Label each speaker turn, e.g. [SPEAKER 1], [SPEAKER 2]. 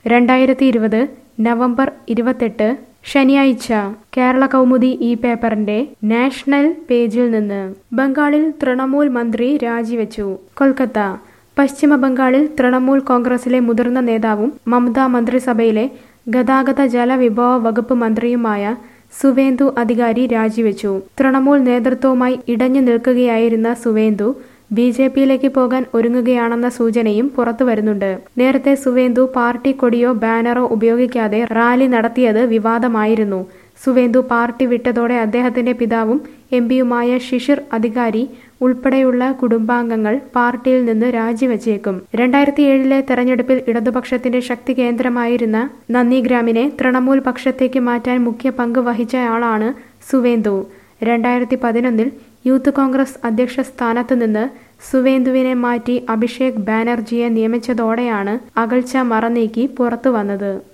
[SPEAKER 1] രണ്ടായിരത്തി ഇരുപത് നവംബർ ഇരുപത്തെട്ട് ശനിയാഴ്ച കേരള കൗമുദി ഈ പേപ്പറിന്റെ നാഷണൽ പേജിൽ നിന്ന് ബംഗാളിൽ തൃണമൂൽ മന്ത്രി രാജിവെച്ചു കൊൽക്കത്ത പശ്ചിമ ബംഗാളിൽ തൃണമൂൽ കോൺഗ്രസിലെ മുതിർന്ന നേതാവും മമതാ മന്ത്രിസഭയിലെ ഗതാഗത ജലവിഭവ വകുപ്പ് മന്ത്രിയുമായ സുവേന്ദു അധികാരി രാജിവെച്ചു തൃണമൂൽ നേതൃത്വവുമായി ഇടഞ്ഞു നിൽക്കുകയായിരുന്ന സുവേന്ദു ബി ജെ പിയിലേക്ക് പോകാൻ ഒരുങ്ങുകയാണെന്ന സൂചനയും പുറത്തു വരുന്നുണ്ട് നേരത്തെ സുവേന്ദു പാർട്ടി കൊടിയോ ബാനറോ ഉപയോഗിക്കാതെ റാലി നടത്തിയത് വിവാദമായിരുന്നു സുവേന്ദു പാർട്ടി വിട്ടതോടെ അദ്ദേഹത്തിന്റെ പിതാവും എം പിയുമായ ശിശിർ അധികാരി ഉൾപ്പെടെയുള്ള കുടുംബാംഗങ്ങൾ പാർട്ടിയിൽ നിന്ന് രാജിവെച്ചേക്കും രണ്ടായിരത്തി ഏഴിലെ തെരഞ്ഞെടുപ്പിൽ ഇടതുപക്ഷത്തിന്റെ ശക്തി കേന്ദ്രമായിരുന്ന നന്ദിഗ്രാമിനെ തൃണമൂൽ പക്ഷത്തേക്ക് മാറ്റാൻ മുഖ്യ പങ്ക് വഹിച്ചയാളാണ് സുവേന്ദു രണ്ടായിരത്തി പതിനൊന്നിൽ യൂത്ത് കോൺഗ്രസ് അധ്യക്ഷ സ്ഥാനത്ത് നിന്ന് സുവേന്ദുവിനെ മാറ്റി അഭിഷേക് ബാനർജിയെ നിയമിച്ചതോടെയാണ് അകൽച്ച മറനീക്കി പുറത്തു വന്നത്